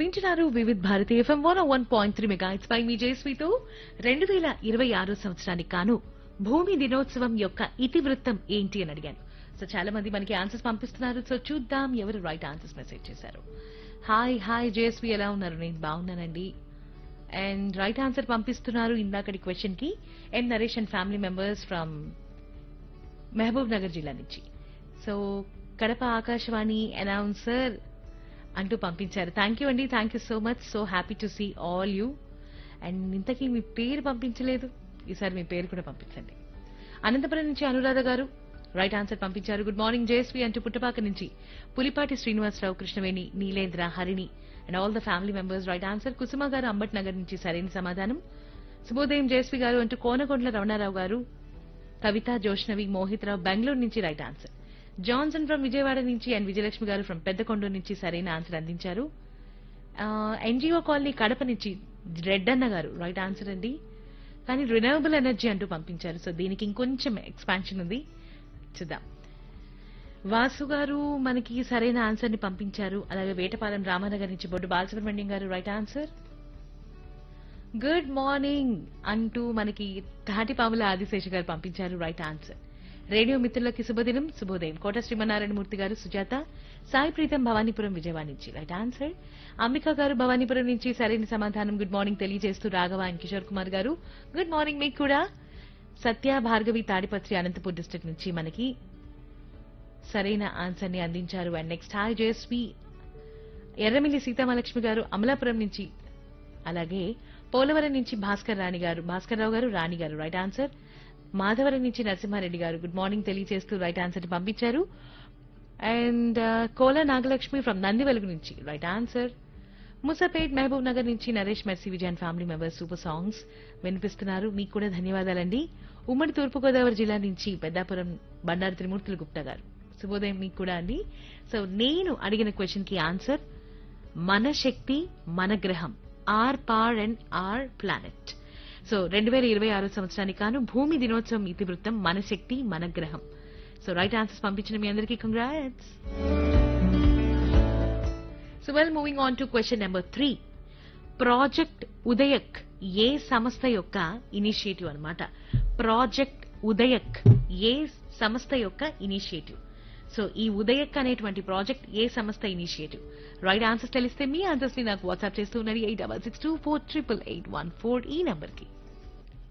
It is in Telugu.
వింటున్నారు Vividh Bharati FM one one point three మెగా పై మీ జయస్వితో రెండు వేల ఇరవై ఆరో సంవత్సరానికి కాను భూమి దినోత్సవం యొక్క ఇతివృత్తం ఏంటి అని అడిగాను సో చాలా మంది మనకి ఆన్సర్స్ పంపిస్తున్నారు సో చూద్దాం ఎవరు రైట్ ఆన్సర్స్ మెసేజ్ చేశారు హాయ్ హాయ్ జయస్వి ఎలా ఉన్నారు నేను బాగున్నానండి అండ్ రైట్ ఆన్సర్ పంపిస్తున్నారు ఇందాకటి క్వశ్చన్ కి M Naresh and family members from Mahabub Nagar జిల్లా నుంచి సో కడప ఆకాశవాణి అనౌన్సర్ అంటూ పంపించారు థ్యాంక్ యూ అండి thank you so much so happy to see all you and ఇంతకీ మీ పేరు పంపించలేదు ఈసారి మీ పేరు కూడా పంపించండి అనంతపురం నుంచి అనురాధ గారు రైట్ ఆన్సర్ పంపించారు గుడ్ మార్నింగ్ జయశ్రీ అంటూ పుట్టపాక నుంచి Pulipati Srinivasa Rao Krishnaveni Neelendra Harini and all the family members right answer Kusuma garu Ambat Nagar నుంచి సరైన సమాధానం శుభోదయం జయశ్రీ గారు అంటూ కోనకొండల రమణారావు గారు కవిత జోష్నవి మోహిత్ రావు బెంగళూరు నుంచి right answer Johnson from Vijayawada నుంచి అండ్ విజయలక్ష్మి గారు ఫ్రమ్ పెద్దకొండూరు నుంచి సరైన ఆన్సర్ అందించారు ఎన్జిఓ కాలనీ కడప నుంచి రెడ్డన్న గారు రైట్ ఆన్సర్ అండి కానీ రినవబుల్ ఎనర్జీ అంటూ పంపించారు సో దీనికి ఇంకొంచెం ఎక్స్పాన్షన్ ఉంది చూద్దాం వాసు గారు మనకి సరైన ఆన్సర్ ని పంపించారు అలాగే వేటపాలెం రామానగర్ నుంచి బొడ్డు బాలసుబ్రహ్మణ్యం గారు రైట్ ఆన్సర్ గుడ్ మార్నింగ్ అంటూ మనకి తాటిపాముల ఆదిశేష గారు పంపించారు రైట్ ఆన్సర్ రేడియో మిత్రులకి శుభదినం శుభోదయం కోట శ్రీమన్నారాయణమూర్తి గారు సుజాత సాయి ప్రీతం భవానీపురం విజయవాడ నుంచి రైట్ ఆన్సర్ అంబిక గారు భవానీపురం నుంచి సరైన సమాధానం గుడ్ మార్నింగ్ తెలియజేస్తూ రాఘవ అండ్ కిషోర్ కుమార్ గారు గుడ్ మార్నింగ్ మీకు కూడా సత్య భార్గవి తాడిపత్రి అనంతపూర్ డిస్ట్రిక్ట్ నుంచి మనకి సరైన ఆన్సర్ ని అందించారు and next hi Jayasvi Erramilli Seethamalakshmi garu Amalapuram నుంచి అలాగే పోలవరం నుంచి భాస్కర్ రాణి గారు భాస్కర్ రావు గారు రాణి గారు రైట్ ఆన్సర్ మాధవరం నుంచి నరసింహారెడ్డి గారు గుడ్ మార్నింగ్ తెలియజేస్తూ రైట్ ఆన్సర్ ని పంపించారు అండ్ కోల నాగలక్ష్మి ఫ్రమ్ నందివెలుగు నుంచి రైట్ ఆన్సర్ ముసాపేట్ మహబూబ్ నగర్ నుంచి Naresh Mercy Vijayan family members super songs వినిపిస్తున్నారు మీకు కూడా ధన్యవాదాలండి ఉమ్మడి తూర్పుగోదావరి జిల్లా నుంచి పెద్దాపురం బండారు త్రిమూర్తులు గుప్తా గారు శుభోదయం మీకు కూడా అండి సో నేను అడిగిన క్వశ్చన్ కి ఆన్సర్ మన శక్తి మన గ్రహం ఆర్ పార్ అండ్ ఆర్ ప్లానెట్ సో రెండు వేల ఇరవై ఆరో సంవత్సరానికి కాను భూమి దినోత్సవం ఇతివృత్తం మన శక్తి మన గ్రహం సో రైట్ ఆన్సర్స్ పంపించిన మీ అందరికీ congrats so well moving on to question number three project ఉదయక్ ఏ సంస్థ యొక్క ఇనిషియేటివ్ అన్నమాట ప్రాజెక్ట్ ఉదయక్ ఏ సంస్థ యొక్క ఇనిషియేటివ్ సో ఈ ఉదయక్ అనేటువంటి ప్రాజెక్ట్ ఏ సంస్థ ఇనిషియేటివ్ రైట్ ఆన్సర్స్ తెలిస్తే మీ ఆన్సర్స్ ని నాకు వాట్సాప్ చేస్తూ ఉన్నది eight double six two four triple eight one four ఈ నంబర్ కి